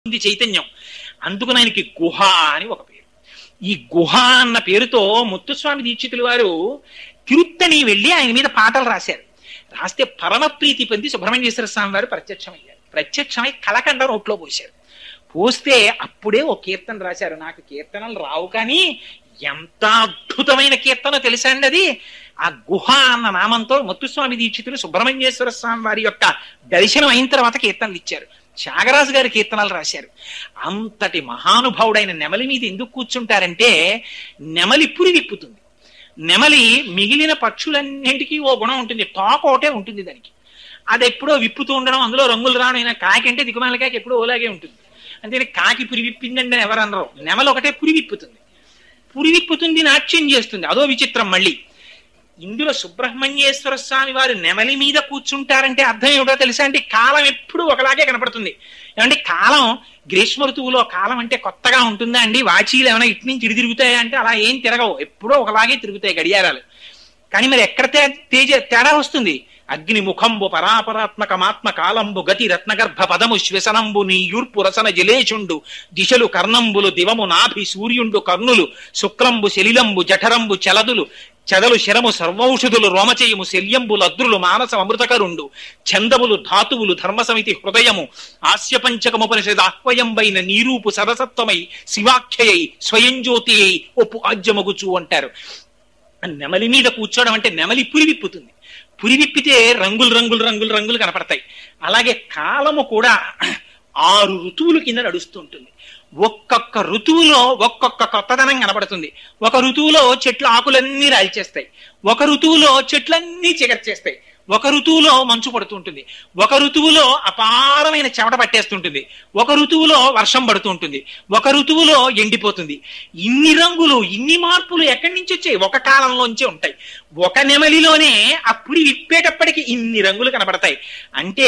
ఉంది చైతన్యం అందుకని ఆయనకి గుహ అని ఒక పేరు ఈ గుహ అన్న పేరుతో ముత్తుస్వామి దీక్షితులు వారు తిరుత్తని వెళ్ళి ఆయన మీద పాటలు రాశారు రాస్తే పరమప్రీతి పొంది సుబ్రహ్మణ్యేశ్వర స్వామి వారు ప్రత్యక్షమయ్యారు ప్రత్యక్షమై కలకండ నోట్లో పోశారు పోస్తే అప్పుడే ఓ కీర్తన రాశారు నాకు కీర్తనలు రావు కానీ ఎంత అద్భుతమైన కీర్తన తెలుసా అండి అది ఆ గుహ అన్న నామంతో ముత్తుస్వామి దీక్షితులు సుబ్రహ్మణ్యేశ్వర స్వామి వారి యొక్క దర్శనం అయిన తర్వాత కీర్తనలు ఇచ్చారు త్యాగరాజు గారి కీర్తనలు రాశారు అంతటి మహానుభావుడైన నెమలి మీద ఎందుకు కూర్చుంటారంటే నెమలి పురి విప్పుతుంది నెమలి మిగిలిన పక్షులన్నింటికీ ఓ గుణం ఉంటుంది తోక ఒకటే ఉంటుంది దానికి అది ఎప్పుడో విప్పుతూ ఉండడం అందులో రంగులు రావడం అయినా కాకి అంటే దిగుమాల కాకి ఎప్పుడో ఓలాగే ఉంటుంది అంతే కాకి పురి విప్పిందండి అని ఎవరు అనరు నెమలి ఒకటే పురి విప్పుతుంది పురి విప్పుతుంది నాట్యం చేస్తుంది అదో విచిత్రం మళ్ళీ ఇందులో సుబ్రహ్మణ్యేశ్వర స్వామి వారు నెమలి మీద కూర్చుంటారంటే అర్థం ఏమిటో తెలుసా అంటే కాలం ఎప్పుడు ఒకలాగే కనపడుతుంది ఏమంటే కాలం గ్రీష్మ ఋతువులో కాలం అంటే కొత్తగా ఉంటుందా అండి వాచీలు ఏమైనా ఇటు నుంచి ఇటు తిరుగుతాయా అంటే అలా ఏం తిరగవు ఎప్పుడో ఒకలాగే తిరుగుతాయి గడియారాలు కానీ మరి ఎక్కడ తే- తేజ తేడా వస్తుంది అగ్ని ముఖంబు పరాపరాత్మకమాత్మ కాలంబు గతి రత్నగర్భ పదము శ్వసనంబు నీ యూర్పు రసన జలేచుండు దిశలు కర్ణంబులు దివము నాభి సూర్యుండు కర్ణులు శుక్లంబు శలిలంబు జఠరంబు చలదులు చెదలు శరము సర్వౌషధులు రోమచేయము శల్యంబులు అద్రులు మానస అమృతకరుండు చందములు ధాతువులు ధర్మసమితి హృదయము ఆస్యపంచకముపనిషద్ ఆహ్వయంబైన నీరూపు సరసత్వమై శివాఖ్యయై స్వయం జ్యోతి అయి ఒప్పు ఆజ్యమగుచు అంటారు నెమలి మీద కూర్చోవడం అంటే నెమలి పురి విప్పుతుంది పురి విప్పితే రంగులు రంగులు రంగులు రంగులు కనపడతాయి అలాగే కాలము కూడా ఆరు ఋతువుల కింద నడుస్తూ ఉంటుంది ఒక్కొక్క ఋతువులో ఒక్కొక్క కొత్తదనం కనపడుతుంది ఒక ఋతువులో చెట్లు ఆకులన్నీ రాల్చేస్తాయి ఒక ఋతువులో చెట్లన్నీ చిగర్చేస్తాయి ఒక ఋతువులో మంచు పడుతుంటుంది ఒక ఋతువులో అపారమైన చెమట పట్టేస్తుంటుంది ఒక ఋతువులో వర్షం పడుతూ ఉంటుంది ఒక ఋతువులో ఎండిపోతుంది ఇన్ని రంగులు ఇన్ని మార్పులు ఎక్కడి నుంచి వచ్చాయి ఒక కాలంలోంచే ఉంటాయి ఒక నెమలిలోనే అప్పుడు విప్పేటప్పటికి ఇన్ని రంగులు కనబడతాయి అంటే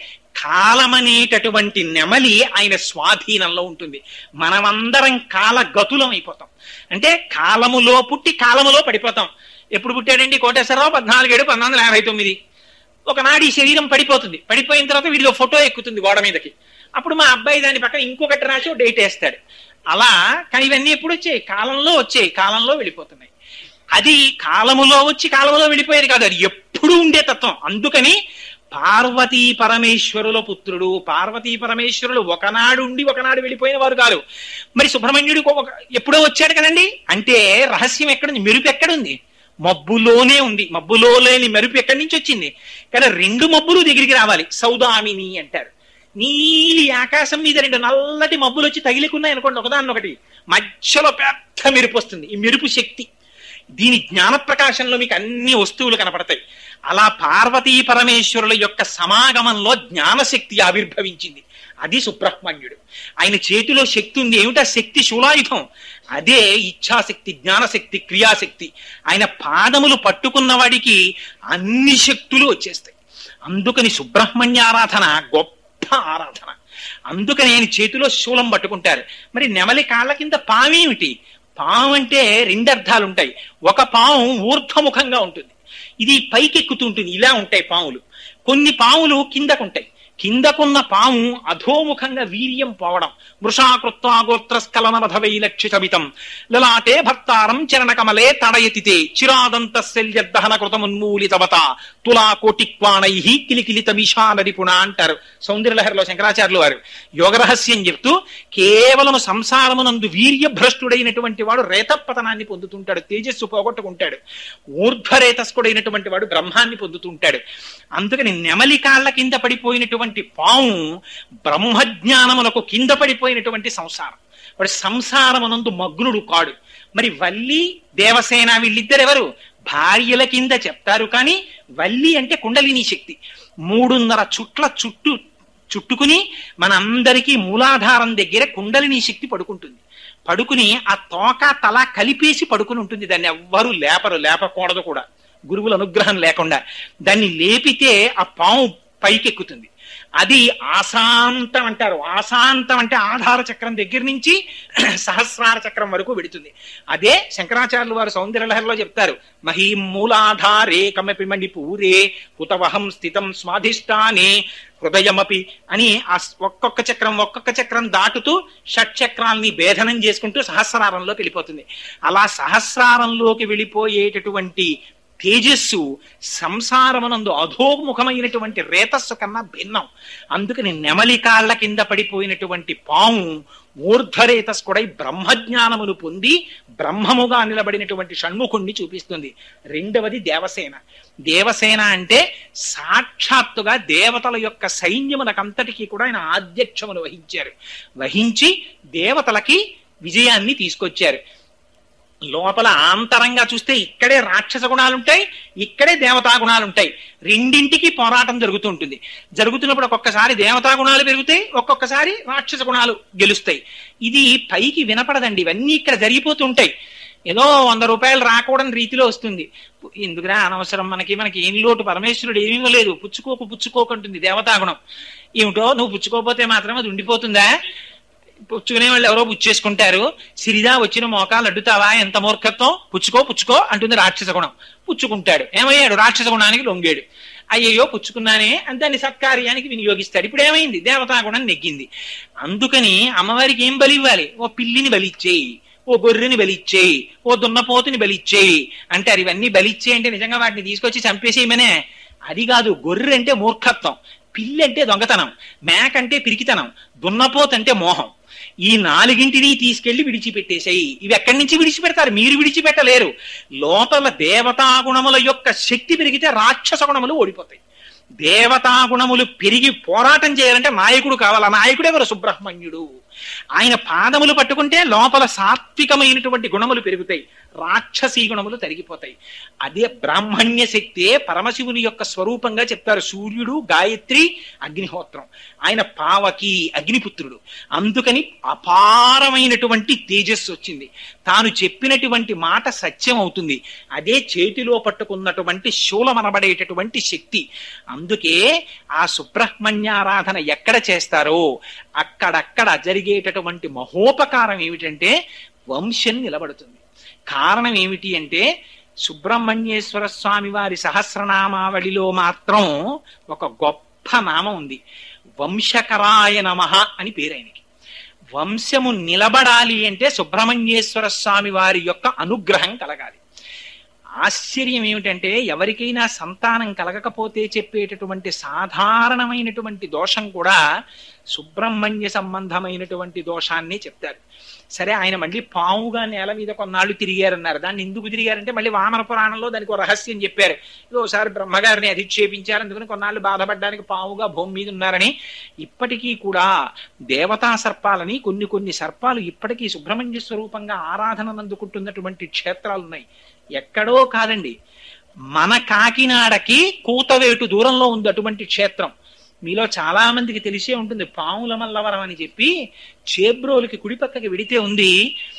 కాలమనేటటువంటి నెమలి ఆయన స్వాధీనంలో ఉంటుంది మనమందరం కాలగతులం అయిపోతాం అంటే కాలములో పుట్టి కాలములో పడిపోతాం ఎప్పుడు పుట్టాడండి కోటేశ్వరరావు పద్నాలుగేడు పంతొమ్మిది వందల యాభై తొమ్మిది ఒకనాడు ఈ శరీరం పడిపోతుంది పడిపోయిన తర్వాత వీడిలో ఫోటో ఎక్కుతుంది గోడ మీదకి అప్పుడు మా అబ్బాయి దాని పక్కన ఇంకొకటి రాసి ఓ డేట్ వేస్తాడు అలా కానీ ఇవన్నీ ఎప్పుడు వచ్చాయి కాలంలో వచ్చాయి కాలంలో వెళ్ళిపోతున్నాయి అది కాలములో వచ్చి కాలములో వెళ్ళిపోయేది కాదు అది ఎప్పుడు ఉండే తత్వం అందుకని పార్వతీ పరమేశ్వరుల పుత్రుడు పార్వతీ పరమేశ్వరులు ఒకనాడు ఉండి ఒకనాడు వెళ్ళిపోయిన వారు కాదు మరి సుబ్రహ్మణ్యుడు ఒక- ఎప్పుడో వచ్చాడు కదండి అంటే రహస్యం ఎక్కడుంది మెరుపు ఎక్కడుంది మబ్బులోనే ఉంది మబ్బులో లేని మెరుపు ఎక్కడి నుంచి వచ్చింది కానీ రెండు మబ్బులు దగ్గరికి రావాలి సౌదామిని అంటారు నీలి ఆకాశం మీద రెండు నల్లటి మబ్బులు వచ్చి తగిలికున్నాయి అనుకోండి ఒకదాన్నొకటి మధ్యలో పెద్ద మెరుపు వస్తుంది ఈ మెరుపు శక్తి దీని జ్ఞాన ప్రకాశంలో మీకు అన్ని వస్తువులు కనపడతాయి అలా పార్వతీ పరమేశ్వరుల యొక్క సమాగమంలో జ్ఞానశక్తి ఆవిర్భవించింది అది సుబ్రహ్మణ్యుడు ఆయన చేతిలో శక్తి ఉంది ఏమిటా శక్తి శూలాయుధం అదే ఇచ్ఛాశక్తి జ్ఞానశక్తి క్రియాశక్తి ఆయన పాదములు పట్టుకున్న వాడికి అన్ని శక్తులు వచ్చేస్తాయి అందుకని సుబ్రహ్మణ్య ఆరాధన గొప్ప ఆరాధన అందుకని ఆయన చేతిలో శూలం పట్టుకుంటారు మరి నెమలి కాళ్ళ కింద పావేమిటి పాము అంటే రెండు అర్థాలు ఉంటాయి ఒక పాము ఊర్ధ్వముఖంగా ఉంటుంది ఇది పైకెక్కుతూ ఉంటుంది ఇలా ఉంటాయి పాములు కొన్ని పాములు కిందకుంటాయి కిందకున్న పాము అధోముఖంగా వీర్యం పోవడం వృషాకృత్వా గోత్రస్కలనమధ వైలక్షితమితం లలాటే భర్తారం చరణకమలే తడయతితే చిరాదంత శల్యదహన కృతమున్మూలితవత తులా కోటిక్వాణై కిలికిలిత మిషానరిపుణ అంటారు సౌందర్యలహరిలో శంకరాచార్యులు వారు యోగ రహస్యం చెప్తూ కేవలం సంసారమునందు వీర్యభ్రష్టుడైనటువంటి వాడు రేతపతనాన్ని పొందుతుంటాడు తేజస్సు పోగొట్టుకుంటాడు ఊర్ధ్వరేతస్కుడైనటువంటి వాడు బ్రహ్మాన్ని పొందుతుంటాడు అందుకని నెమలి కాళ్ళ కింద పడిపోయినటువంటి పాము బ్రహ్మజ్ఞానములకు కింద పడిపోయినటువంటి సంసారం వాడు సంసారమునందు మగ్నుడు కాడు మరి వల్లి దేవసేన వీళ్ళిద్దరు ఎవరు భార్యల కింద చెప్తారు కానీ వల్లి అంటే కుండలిని శక్తి మూడున్నర చుట్ల చుట్టు చుట్టుకుని మనందరికీ మూలాధారం దగ్గర కుండలిని శక్తి పడుకుంటుంది పడుకుని ఆ తోక తల కలిపేసి పడుకుని ఉంటుంది దాన్ని ఎవ్వరూ లేపరు లేపకూడదు కూడా గురువుల అనుగ్రహం లేకుండా దాన్ని లేపితే ఆ పాము పైకెక్కుతుంది అది ఆశాంతం అంటారు ఆశాంతం అంటే ఆధార చక్రం దగ్గర నుంచి సహస్రార చక్రం వరకు వెడుతుంది అదే శంకరాచార్యులు వారు సౌందర్యలహరిలో చెప్తారు మహీం మూలాధారే కమపి మణిపూరే హుతవహం స్థితం స్వాధిష్టానే హృదయమపి అని ఆ ఒక్కొక్క చక్రం ఒక్కొక్క చక్రం దాటుతూ షట్ చక్రాల్ని భేదనం చేసుకుంటూ సహస్రారంలోకి వెళ్ళిపోతుంది అలా సహస్రారంలోకి వెళ్ళిపోయేటటువంటి తేజస్సు సంసారమునందు అధోముఖమైనటువంటి రేతస్సు కన్నా భిన్నం అందుకని నెమలి కాళ్ల కింద పడిపోయినటువంటి పాము ఊర్ధ్వరేతస్కుడై బ్రహ్మజ్ఞానమును పొంది బ్రహ్మముగా నిలబడినటువంటి షణ్ముఖుణ్ణి చూపిస్తుంది రెండవది దేవసేన దేవసేన అంటే సాక్షాత్తుగా దేవతల యొక్క సైన్యమునకంతటికీ కూడా ఆయన ఆధ్యక్షమును వహించారు వహించి దేవతలకి విజయాన్ని తీసుకొచ్చారు లోపల ఆంతరంగా చూస్తే ఇక్కడే రాక్షస గుణాలుంటాయి ఇక్కడే దేవతా గుణాలుంటాయి రెండింటికి పోరాటం జరుగుతూ ఉంటుంది జరుగుతున్నప్పుడు ఒక్కొక్కసారి దేవతా గుణాలు పెరుగుతాయి ఒక్కొక్కసారి రాక్షస గుణాలు గెలుస్తాయి ఇది పైకి వినపడదండి ఇవన్నీ ఇక్కడ జరిగిపోతుంటాయి ఏదో వంద రూపాయలు రాకూడని రీతిలో వస్తుంది ఎందుకురా అనవసరం మనకి మనకి ఏం లోటు పరమేశ్వరుడు ఏమీ ఇవ్వలేదు పుచ్చుకోకు పుచ్చుకోకుంటుంది దేవతాగుణం ఏమిటో నువ్వు పుచ్చుకోకపోతే మాత్రం అది ఉండిపోతుందా పుచ్చుకునే వాళ్ళు ఎవరో పుచ్చేసుకుంటారు సిరిదా వచ్చిన మోకాలు అడ్డుతావా ఎంత మూర్ఖత్వం పుచ్చుకో పుచ్చుకో అంటుంది రాక్షస గుణం పుచ్చుకుంటాడు ఏమయ్యాడు రాక్షస గుణానికి లొంగాడు అయ్యయ్యో పుచ్చుకున్నానే అని దాన్ని సత్కార్యానికి వినియోగిస్తాడు ఇప్పుడు ఏమైంది దేవతా గుణం నెగ్గింది అందుకని అమ్మవారికి ఏం బలి ఇవ్వాలి ఓ పిల్లిని బలిచ్చేయి ఓ గొర్రెని బలిచ్చేయి ఓ దున్నపోతుని బలిచ్చేయి అంటారు ఇవన్నీ బలిచ్చే అంటే నిజంగా వాటిని తీసుకొచ్చి చంపేసేయమనే అది కాదు గొర్రె అంటే మూర్ఖత్వం పిల్లి అంటే దొంగతనం మేక అంటే పిరికితనం దున్నపోతు అంటే మోహం ఈ నాలుగింటిని తీసుకెళ్లి విడిచిపెట్టేశాయి ఇవి ఎక్కడి నుంచి విడిచిపెడతారు మీరు విడిచిపెట్టలేరు లోపల దేవతా గుణముల యొక్క శక్తి పెరిగితే రాక్షస గుణములు ఓడిపోతాయి దేవతా గుణములు పెరిగి పోరాటం చేయాలంటే నాయకుడు కావాలి నాయకుడు ఎవరు సుబ్రహ్మణ్యుడు ఆయన పాదములు పట్టుకుంటే లోపల సాత్వికమైనటువంటి గుణములు పెరుగుతాయి రాక్షసీ గుణములు తరిగిపోతాయి అదే బ్రాహ్మణ్య శక్తే పరమశివుని యొక్క స్వరూపంగా చెప్తారు సూర్యుడు గాయత్రి అగ్నిహోత్రం ఆయన పావకి అగ్నిపుత్రుడు అందుకని అపారమైనటువంటి తేజస్సు వచ్చింది తాను చెప్పినటువంటి మాట సత్యం అవుతుంది అదే చేతిలో పట్టుకున్నటువంటి శూలమనబడేటటువంటి శక్తి అందుకే ఆ సుబ్రహ్మణ్యారాధన ఎక్కడ చేస్తారో అక్కడక్కడ జరిగేటటువంటి మహోపకారం ఏమిటంటే వంశం నిలబడుతుంది కారణం ఏమిటి అంటే సుబ్రహ్మణ్యేశ్వర స్వామి వారి సహస్రనామావళిలో మాత్రం ఒక గొప్ప నామం ఉంది వంశకరాయ నమ అని పేరు ఆయనకి వంశము నిలబడాలి అంటే సుబ్రహ్మణ్యేశ్వర స్వామి వారి యొక్క అనుగ్రహం కలగాలి ఆశ్చర్యం ఏమిటంటే ఎవరికైనా సంతానం కలగకపోతే చెప్పేటటువంటి సాధారణమైనటువంటి దోషం కూడా సుబ్రహ్మణ్య సంబంధమైనటువంటి దోషాన్ని చెప్తారు సరే ఆయన మళ్ళీ పావుగా నేల మీద కొన్నాళ్ళు తిరిగారన్నారు దాన్ని ఎందుకు తిరిగారంటే మళ్ళీ వామన పురాణంలో దానికి ఒక రహస్యం చెప్పారు ఓసారి బ్రహ్మగారిని అధిక్షేపించారు అందుకని కొన్నాళ్ళు బాధపడడానికి పావుగా భూమి మీద ఉన్నారని ఇప్పటికీ కూడా దేవతా సర్పాలని కొన్ని కొన్ని సర్పాలు ఇప్పటికీ సుబ్రహ్మణ్య స్వరూపంగా ఆరాధన అందుకుంటున్నటువంటి క్షేత్రాలు ఉన్నాయి ఎక్కడో కాదండి మన కాకినాడకి కూతవేటు దూరంలో ఉంది అటువంటి క్షేత్రం మీలో చాలా మందికి తెలిసే ఉంటుంది పాముల మల్లవరం అని చెప్పి చేబ్రోలుకి కుడి పక్కకి విడితే ఉంది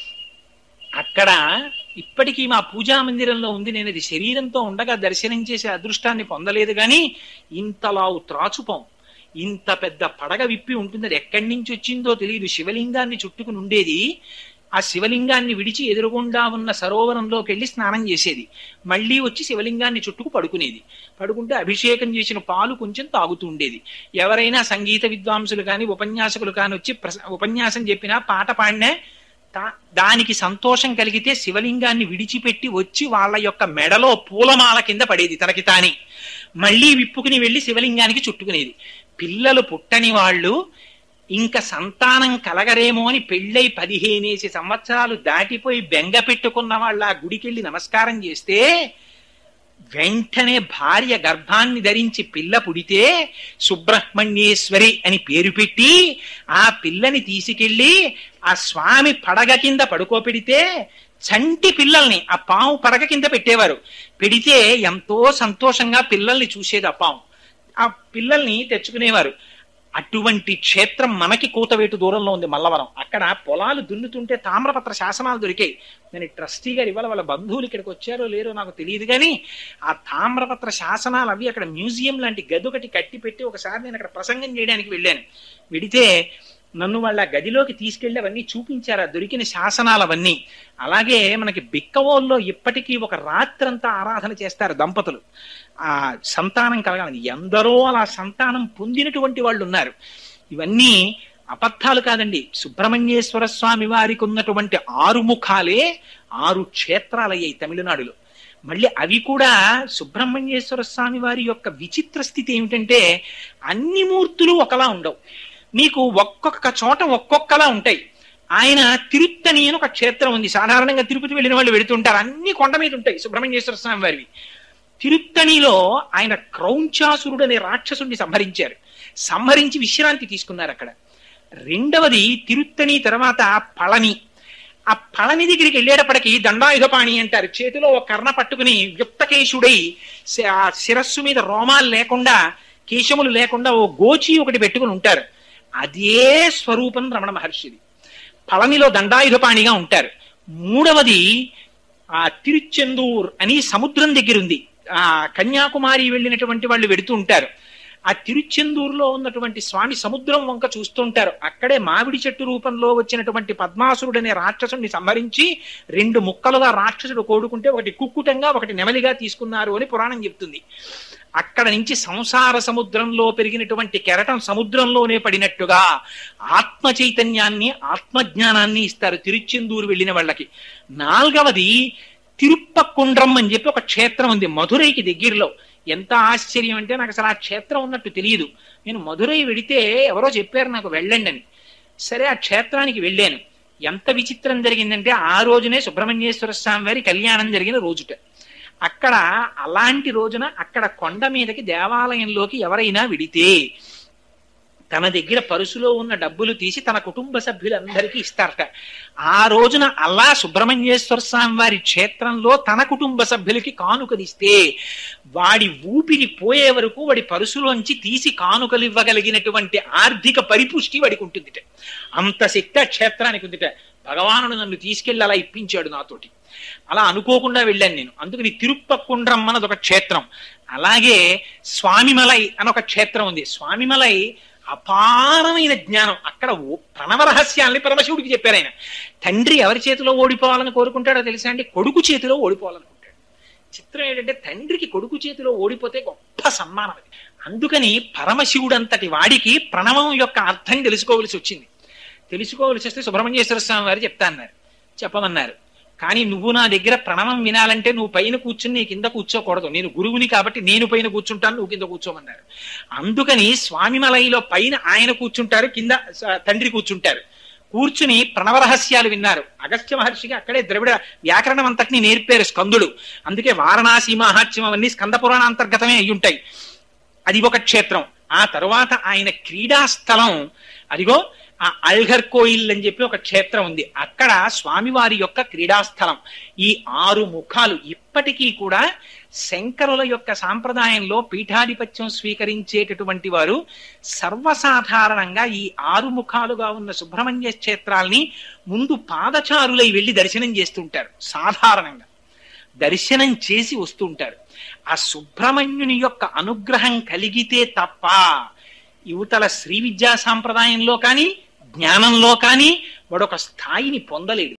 అక్కడ ఇప్పటికీ మా పూజా మందిరంలో ఉంది నేను అది శరీరంతో ఉండగా దర్శనం చేసే అదృష్టాన్ని పొందలేదు కానీ ఇంతలావు త్రాచుపం ఇంత పెద్ద పడగ విప్పి ఉంటుంది అది ఎక్కడి నుంచి వచ్చిందో తెలియదు శివలింగాన్ని చుట్టుకుని ఉండేది ఆ శివలింగాన్ని విడిచి ఎదురుగుండా ఉన్న సరోవరంలోకి వెళ్ళి స్నానం చేసేది మళ్ళీ వచ్చి శివలింగాన్ని చుట్టుకు పడుకునేది పడుకుంటే అభిషేకం చేసిన పాలు కొంచెం తాగుతూ ఉండేది ఎవరైనా సంగీత విద్వాంసులు కానీ ఉపన్యాసకులు కానీ వచ్చి ఉపన్యాసం చెప్పినా పాట పాడినా దానికి సంతోషం కలిగితే శివలింగాన్ని విడిచిపెట్టి వచ్చి వాళ్ళ యొక్క మెడలో పూలమాల కింద పడేది తనకి తాని మళ్ళీ విప్పుకుని వెళ్ళి శివలింగానికి చుట్టుకునేది పిల్లలు పుట్టని వాళ్ళు ఇంకా సంతానం కలగరేమో అని పెళ్ళై పదిహేనేసి సంవత్సరాలు దాటిపోయి బెంగ పెట్టుకున్న వాళ్ళ ఆ గుడికెళ్ళి నమస్కారం చేస్తే వెంటనే భార్య గర్భాన్ని ధరించి పిల్ల పుడితే సుబ్రహ్మణ్యేశ్వరి అని పేరు పెట్టి ఆ పిల్లని తీసుకెళ్లి ఆ స్వామి పడగ కింద పడుకోపెడితే చంటి పిల్లల్ని ఆ పాము పడగ కింద పెట్టేవారు పెడితే ఎంతో సంతోషంగా పిల్లల్ని చూసేది ఆ పాము ఆ పిల్లల్ని తెచ్చుకునేవారు అటువంటి క్షేత్రం మనకి కూతవేటు దూరంలో ఉంది మల్లవరం అక్కడ పొలాలు దున్నుతుంటే తామ్రపత్ర శాసనాలు దొరికాయి నేను ట్రస్టీ గారు ఇవాళ వాళ్ళ బంధువులు ఇక్కడికి వచ్చారో లేరో నాకు తెలియదు కానీ ఆ తామ్రపత్ర శాసనాలు అవి అక్కడ మ్యూజియం లాంటి గది ఒకటి కట్టి పెట్టి ఒకసారి నేను అక్కడ ప్రసంగం చేయడానికి వెళ్ళాను వెడితే నన్ను వాళ్ళ గదిలోకి తీసుకెళ్లి అవన్నీ చూపించారు ఆ దొరికిన శాసనాలు అవన్నీ అలాగే మనకి బిక్కవోల్లో ఇప్పటికీ ఒక రాత్రంతా ఆరాధన చేస్తారు దంపతులు ఆ సంతానం కలగాలని ఎందరో అలా సంతానం పొందినటువంటి వాళ్ళు ఉన్నారు ఇవన్నీ అబద్ధాలు కాదండి సుబ్రహ్మణ్యేశ్వర స్వామి వారికి ఉన్నటువంటి ఆరు ముఖాలే ఆరు క్షేత్రాలయ్యాయి తమిళనాడులో మళ్ళీ అవి కూడా సుబ్రహ్మణ్యేశ్వర స్వామి వారి యొక్క విచిత్ర స్థితి ఏమిటంటే అన్ని మూర్తులు ఒకలా ఉండవు మీకు ఒక్కొక్క చోట ఒక్కొక్కలా ఉంటాయి ఆయన తిరుత్తని అని ఒక క్షేత్రం ఉంది సాధారణంగా తిరుపతి వెళ్ళిన వాళ్ళు వెళుతుంటారు అన్ని కొండ మీద ఉంటాయి సుబ్రహ్మణ్యేశ్వర స్వామి వారివి తిరుత్తనిలో ఆయన క్రౌంచాసురుడు అనే రాక్షసుడిని సంహరించారు సంహరించి విశ్రాంతి తీసుకున్నారు అక్కడ రెండవది తిరుత్తని తర్వాత పళని ఆ పళని దగ్గరికి వెళ్ళేటప్పటికి దండాయుధపాణి అంటారు చేతిలో ఒక కర్ణ పట్టుకుని యుక్తకేశుడై శ- ఆ శిరస్సు మీద రోమాలు లేకుండా కేశములు లేకుండా ఓ గోచి ఒకటి పెట్టుకుని ఉంటారు అదే స్వరూపం రమణ మహర్షిది పళనిలో దండాయుధపాణిగా ఉంటారు మూడవది ఆ తిరుచెందూర్ అని సముద్రం దగ్గర ఉంది ఆ కన్యాకుమారి వెళ్ళినటువంటి వాళ్ళు వెడుతూ ఉంటారు ఆ తిరుచెందూరులో ఉన్నటువంటి స్వామి సముద్రం వంక చూస్తుంటారు అక్కడే మామిడి చెట్టు రూపంలో వచ్చినటువంటి పద్మాసురుడు అనే రాక్షసుడిని సంహరించి రెండు ముక్కలుగా రాక్షసుడు కోడుకుంటే ఒకటి కుక్కుటంగా ఒకటి నెమలిగా తీసుకున్నారు అని పురాణం చెప్తుంది అక్కడ నుంచి సంసార సముద్రంలో పెరిగినటువంటి కెరటం సముద్రంలోనే పడినట్టుగా ఆత్మ చైతన్యాన్ని ఆత్మజ్ఞానాన్ని ఇస్తారు తిరుచెందూరు వెళ్ళిన వాళ్ళకి నాలుగవది తిరుప్పకుండ్రం అని చెప్పి ఒక క్షేత్రం ఉంది మధురైకి దగ్గరలో ఎంత ఆశ్చర్యం అంటే నాకు అసలు ఆ క్షేత్రం ఉన్నట్టు తెలియదు నేను మధురై వెడితే ఎవరో చెప్పారు నాకు వెళ్ళండి అని సరే ఆ క్షేత్రానికి వెళ్ళాను ఎంత విచిత్రం జరిగిందంటే ఆ రోజునే సుబ్రహ్మణ్యేశ్వర స్వామి వారి కళ్యాణం జరిగిన రోజుట అక్కడ అలాంటి రోజున అక్కడ కొండ మీదకి దేవాలయంలోకి ఎవరైనా విడితే తన దగ్గర పరుసులో ఉన్న డబ్బులు తీసి తన కుటుంబ సభ్యులందరికీ ఇస్తారట ఆ రోజున అలా సుబ్రహ్మణ్యేశ్వర స్వామి వారి క్షేత్రంలో తన కుటుంబ సభ్యులకి కానుకలిస్తే వాడి ఊపిరి పోయే వరకు వాడి పరుసులోంచి తీసి కానుకలు ఇవ్వగలిగినటువంటి ఆర్థిక పరిపుష్టి వాడికి ఉంటుందిట అంత శక్తి ఆ క్షేత్రానికి ఉందిట భగవానుడు నన్ను తీసుకెళ్లి అలా ఇప్పించాడు నాతోటి అలా అనుకోకుండా వెళ్ళాను నేను అందుకని తిరుప్పకుండ్రం అన్నది ఒక క్షేత్రం అలాగే స్వామిమలై అని ఒక క్షేత్రం ఉంది స్వామిమలై అపారమైన జ్ఞానం అక్కడ ఓ- ప్రణవ రహస్యాల్ని పరమశివుడికి చెప్పారు ఆయన తండ్రి ఎవరి చేతిలో ఓడిపోవాలని కోరుకుంటాడో తెలుసా అండి కొడుకు చేతిలో ఓడిపోవాలనుకుంటాడు చిత్రం ఏంటంటే తండ్రికి కొడుకు చేతిలో ఓడిపోతే గొప్ప సన్మానం అది అందుకని పరమశివుడంతటి వాడికి ప్రణవం యొక్క అర్థం తెలుసుకోవలసి వచ్చింది తెలుసుకోవలసి వస్తే సుబ్రహ్మణ్యేశ్వర స్వామి వారు చెప్తా అన్నారు చెప్పమన్నారు కానీ నువ్వు నా దగ్గర ప్రణవం వినాలంటే నువ్వు పైన కూర్చుని నీ కింద కూర్చోకూడదు నేను గురువుని కాబట్టి నేను పైన కూర్చుంటాను నువ్వు కింద కూర్చోమన్నారు అందుకని స్వామిమలైలో పైన ఆయన కూర్చుంటారు కింద స- తండ్రి కూర్చుంటారు కూర్చుని ప్రణవ రహస్యాలు విన్నారు అగస్త్య మహర్షికి అక్కడే ద్రవిడ వ్యాకరణం అంతటిని నేర్పారు స్కందుడు అందుకే వారణాసి మహాత్మ్యం అవన్నీ స్కంద పురాణ అంతర్గతమే అయి ఉంటాయి అది ఒక క్షేత్రం ఆ తరువాత ఆయన క్రీడా స్థలం అదిగో ఆ అల్ఘర్ కోయిల్ అని చెప్పి ఒక క్షేత్రం ఉంది అక్కడ స్వామివారి యొక్క క్రీడాస్థలం ఈ ఆరు ముఖాలు ఇప్పటికీ కూడా శంకరుల యొక్క సాంప్రదాయంలో పీఠాధిపత్యం స్వీకరించేటటువంటి వారు సర్వసాధారణంగా ఈ ఆరు ముఖాలుగా ఉన్న సుబ్రహ్మణ్య క్షేత్రాల్ని ముందు పాదచారులై వెళ్లి దర్శనం చేస్తుంటారు సాధారణంగా దర్శనం చేసి వస్తుంటారు ఆ సుబ్రహ్మణ్యుని యొక్క అనుగ్రహం కలిగితే తప్ప యువతల శ్రీ విద్యా సాంప్రదాయంలో కానీ జ్ఞానంలో కానీ వాడొక స్థాయిని పొందలేడు